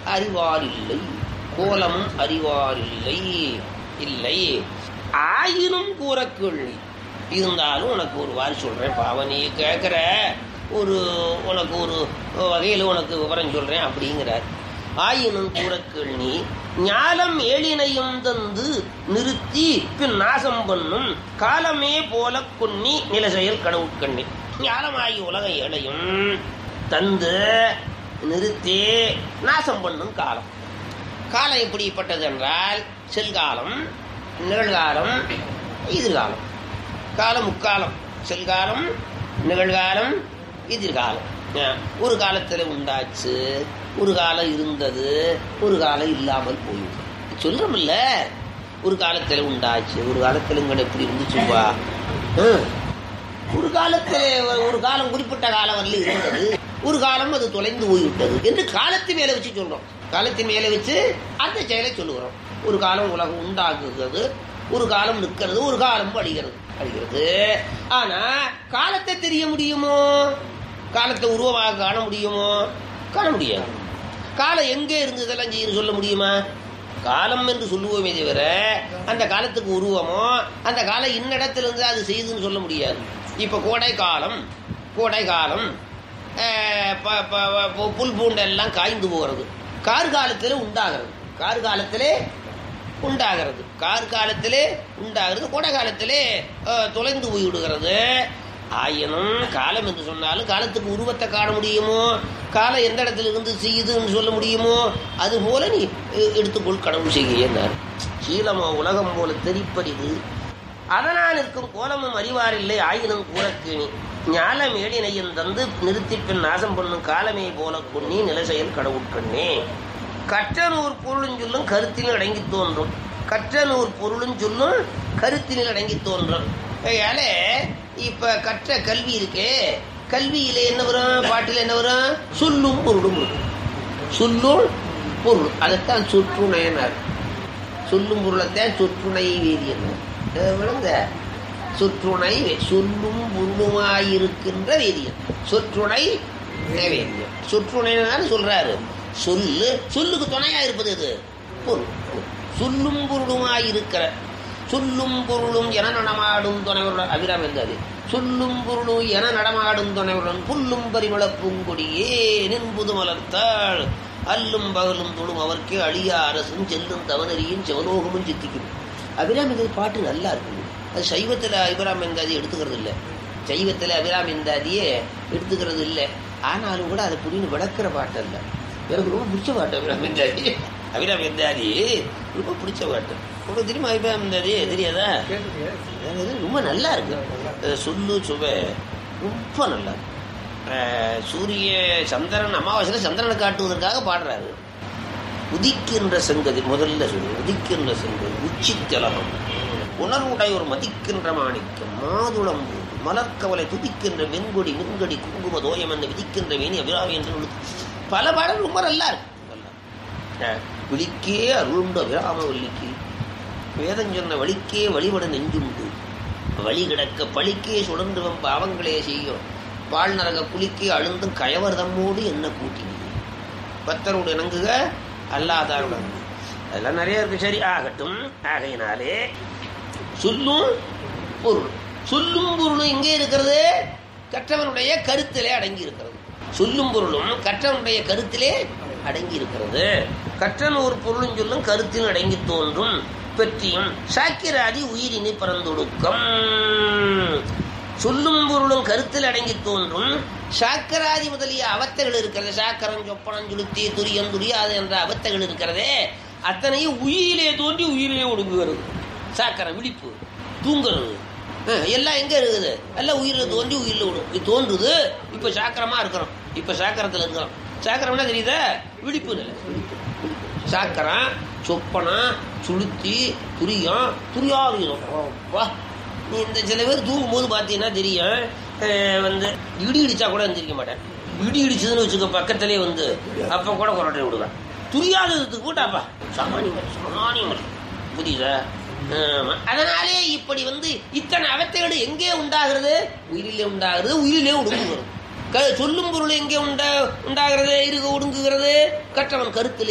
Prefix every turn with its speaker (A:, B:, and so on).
A: அறிவார் இல்லை கோலமும் அறிவார் இல்லை இல்லை ஆயினும் கூற கேள்வி இருந்தாலும் உனக்கு ஒரு வாரி சொல்றேன் பாவ நீ கேட்குற ஒரு உனக்கு ஒரு வகையில் உனக்கு விவரம் சொல்றேன் அப்படிங்கிறார் ஆயினும் கூற கேள்வி ஞாலம் ஏழினையும் தந்து நிறுத்தி பின் நாசம் பண்ணும் காலமே போல கொன்னி நில செயல் கடவுட்கண்ணி ஞாலமாகி உலக ஏழையும் தந்து நிறுத்தி நாசம் பண்ணும் காலம் காலம் எப்படிப்பட்டது என்றால் செல்காலம் நிகழ்காலம் எதிர்காலம் காலம் முக்காலம் செல்காலம் நிகழ்காலம் எதிர்காலம் அஹ், ஒரு காலத்தில் உண்டாச்சு ஒரு காலம் இருந்தது ஒரு காலம் இல்லாமல் போயிடும் சொல்றோம்ல ஒரு காலத்தில் உண்டாச்சு ஒரு காலத்தில் இங்கே எப்படி இருந்துச்சுப்பா ஹம். ஒரு காலத்தில் ஒரு காலம் குறிப்பிட்ட காலம் வரல இருந்தது ஒரு காலம் அது தொலைந்து போய்விட்டது என்று காலத்தின் மேலே வச்சு சொல்றோம் காலத்தின் மேலே வச்சு அந்த செயலை சொல்லுகிறோம் ஒரு காலம் உலகம் உண்டாக்குகிறது ஒரு காலம் நிற்கிறது ஒரு காலம் அழிகிறது அழிகிறது ஆனா காலத்தை தெரிய முடியுமோ காலத்தை உருவமாக காண முடியுமோ காண முடியாது காலம் எங்கே இருந்ததெல்லாம் செய்யணும் சொல்ல முடியுமா காலம் என்று சொல்லுவோமே தவிர அந்த காலத்துக்கு உருவமோ அந்த காலம் இன்னிடத்துல இருந்து அது செய்யுதுன்னு சொல்ல முடியாது இப்ப கோடை காலம் கோடை காலம் அஹ், ப- ப- ப- புல் பூண்டெல்லாம் காய்ந்து போகிறது கார் காலத்தில் உண்டாகிறது கார் காலத்திலே உண்டாகிறது கார் காலத்திலே உண்டாகிறது கோடை காலத்திலே அஹ், தொலைந்து போய் விடுகிறது ஆயினும் காலம் என்று சொன்னாலும் காலத்துக்கு உருவத்தை காண முடியுமோ காலம் எந்த இடத்துல இருந்து செய்யுதுன்னு சொல்ல முடியுமோ அது போல நீ அஹ், எடுத்துக்கொள் கடவுள் செய்கிறார் சீலமோ உலகம் போல தெரிப்பறிது அதனால் இருக்கும் கோலமும் அறிவாரில்லை ஆயினும் கூறக்கேணி ஞால மேடினையும் தந்து நிறுத்தி பின் நாசம் பண்ணும் காலமே போல கொன்னி நிலசெயல் கடவுட்கண்ணே கற்றனூர் பொருளும் சொல்லும் கருத்தினில் அடங்கி தோன்றும் கற்றனூர் பொருளும் சொல்லும் கருத்தினில் அடங்கி தோன்றும் அதனால இப்ப கற்ற கல்வி இருக்கே கல்வியில என்ன வரும் பாட்டில் என்ன வரும் சொல்லும் பொருளும் இருக்கும் சொல்லும் பொருள் அதைத்தான் சொற்றுணையனார் சொல்லும் பொருளைத்தான் சொற்றுணை வேதியன் விழுந்த சொற்றுணை வே- சொல்லும் பொருளுமாயிருக்கின்ற வேதியன் சொற்றுணை வேதியம் சொற்றுணைன்னு சொல்றாரு சொல்லு சொல்லுக்கு துணையா இருப்பது இது பொருள் சொல்லும் பொருளுமாயிருக்கிற சொல்லும் பொருளும் என நடமாடும் துணைவருடன் அபிராம் என்றது சொல்லும் பொருளும் என நடமாடும் துணைவருடன் புல்லும் பரிமள பூங்கொடியே நின்புது மலர்த்தாள் அல்லும் பகலும் தொழும் அவர்க்கே அழியா அரசும் செல்லும் தவனரியும் சிவலோகமும் சித்திக்கும் அபிராம் எந்தாதி பாட்டு நல்லா இருக்குது அது சைவத்தில் அபிராம் எந்தாதி எடுத்துக்கிறது இல்லை சைவத்தில் அபிராம் எந்தாதியே எடுத்துக்கிறது இல்லை ஆனாலும் கூட அதை புரிந்து விளக்குற பாட்டு அல்ல எனக்கு ரொம்ப பிடிச்ச பாட்டு அபிராம் எந்தாதி அபிராம் எந்தாதி ரொம்ப பிடிச்ச பாட்டு உங்களுக்கு தெரியுமா அபிராம் எந்தாதி தெரியாதா அது ரொம்ப நல்லா இருக்கு அது சொல்லு சுவை ரொம்ப நல்லா இருக்கு அஹ் சூரிய சந்திரன் அமாவாசையில் சந்திரனை காட்டுவதற்காக பாடுறாரு உதிக்கின்ற செங்கதி முதல்ல சொல்லு உதிக்கின்ற செங்கதி உச்சி திலகம் உணர்வுடையோர் மதிக்கின்ற மாணிக்கம் மாதுளம்பு மலர்கவலை துதிக்கின்ற வெண்கொடி மின்கொடி குங்கும தோயம் என்று விதிக்கின்ற வேணி அபிராமி என்று உள்ளது. பல பாடல் ரொம்ப நல்லா இருக்கு நல்லா இருக்கு. அஹ் விழிக்கே அருளுண்டு அபிராம வள்ளிக்கு வேதம் சொன்ன வழிக்கே வழிபட நெஞ்சுண்டு வழி கிடக்க பழிக்கே சுழன்று வம் பாவங்களே செய்யும் வாழ் நரக குளிக்கே அழுந்தும் கயவர் தம்மோடு என்ன கூட்டினீ பக்தரோடு இணங்குக அல்லாதாருடன் அதெல்லாம் நிறைய இருக்கு சரி ஆகட்டும் ஆகையினாலே சொல்லும் பொருள் சொல்லும் பொருளும் எங்கே இருக்கிறது கற்றவனுடைய கருத்திலே அடங்கி இருக்கிறது சொல்லும் பொருளும் கற்றவனுடைய கருத்திலே அடங்கி இருக்கிறது கற்றனூர் பொருளும் சொல்லும் கருத்தில் அடங்கி தோன்றும் பெற்றியும் சாக்கிராதி உயிரினி பரந்தொடுக்கம் சொல்லும் பொருளும் கருத்தில் அடங்கி தோன்றும் சாக்கராதி முதலிய அவத்தைகள் இருக்கிறது சாக்கரம் சொப்பனம் சுளுத்தி துரியம் துரியாது என்ற அவத்தைகள் இருக்கிறதே அத்தனையும் உயிரிலே தோன்றி உயிரிலே ஒடுங்குகிறது சாக்கரம் விழிப்பு தூங்குறது அஹ், எல்லாம் எங்க இருக்குது எல்லாம் உயிரில தோன்றி உயிரில விடும் இது தோன்றுது இப்ப சாக்கரமா இருக்கிறோம் இப்ப சாக்கரத்துல இருக்கிறோம் சாக்கரம்னா தெரியுதா விழிப்பு நிலை விழிப்பு விழிப்பு. சாக்கரம் சொப்பனம் சுளுத்தி துரியம் துரியாதீனம் வா நீ இந்த சில பேர் தூங்கும்போது பார்த்தீங்கன்னா தெரியும் அஹ் வந்து இடி இடிச்சா கூட எந்திரிக்க மாட்டேன் இடி இடிச்சதுன்னு வச்சுக்க பக்கத்திலே வந்து அப்ப கூட கொரட்டை விடுவேன் துரியாததுக்கு கூட்டாப்பா சாமானியம் சாமானியம் புரியுதா ஆமா. அதனாலே இப்படி வந்து இத்தனை அவத்தைகள் எங்கே உண்டாகிறது உயிரிலே உண்டாகிறது உயிரிலே ஒடுங்குகிறது க- சொல்லும் பொருள் எங்கே உண்டா உண்டாகிறது இருக ஒடுங்குகிறது கற்றவன் கருத்திலே